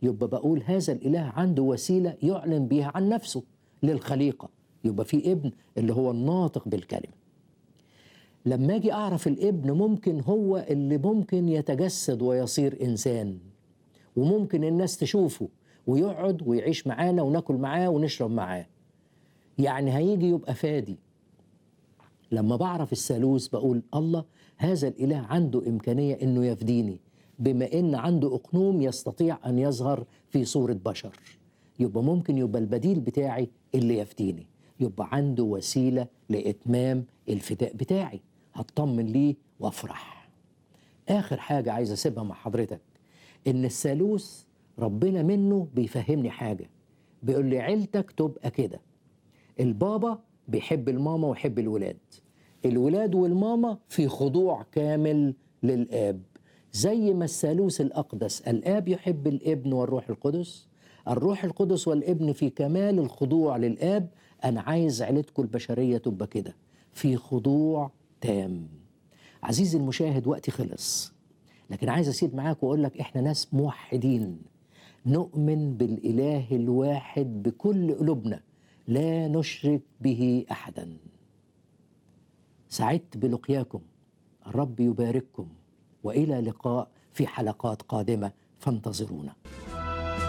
يبقى بقول هذا الاله عنده وسيله يعلن بها عن نفسه للخليقه يبقى في ابن اللي هو الناطق بالكلمه لما اجي اعرف الابن ممكن هو اللي ممكن يتجسد ويصير انسان وممكن الناس تشوفه ويقعد ويعيش معانا وناكل معاه ونشرب معاه يعني هيجي يبقى فادي لما بعرف الثالوث بقول الله هذا الاله عنده امكانيه انه يفديني بما ان عنده اقنوم يستطيع ان يظهر في صوره بشر يبقى ممكن يبقى البديل بتاعي اللي يفديني يبقى عنده وسيله لاتمام الفداء بتاعي هطمن ليه وافرح اخر حاجه عايز اسيبها مع حضرتك ان الثالوث ربنا منه بيفهمني حاجه بيقول لي عيلتك تبقى كده البابا بيحب الماما ويحب الولاد الولاد والماما في خضوع كامل للاب زي ما الثالوث الاقدس الاب يحب الابن والروح القدس الروح القدس والابن في كمال الخضوع للاب انا عايز عيلتكم البشريه تبقى كده في خضوع تام عزيزي المشاهد وقتي خلص لكن عايز اسيب معاك واقول لك احنا ناس موحدين نؤمن بالاله الواحد بكل قلوبنا لا نشرك به احدا سعدت بلقياكم الرب يبارككم والى لقاء في حلقات قادمه فانتظرونا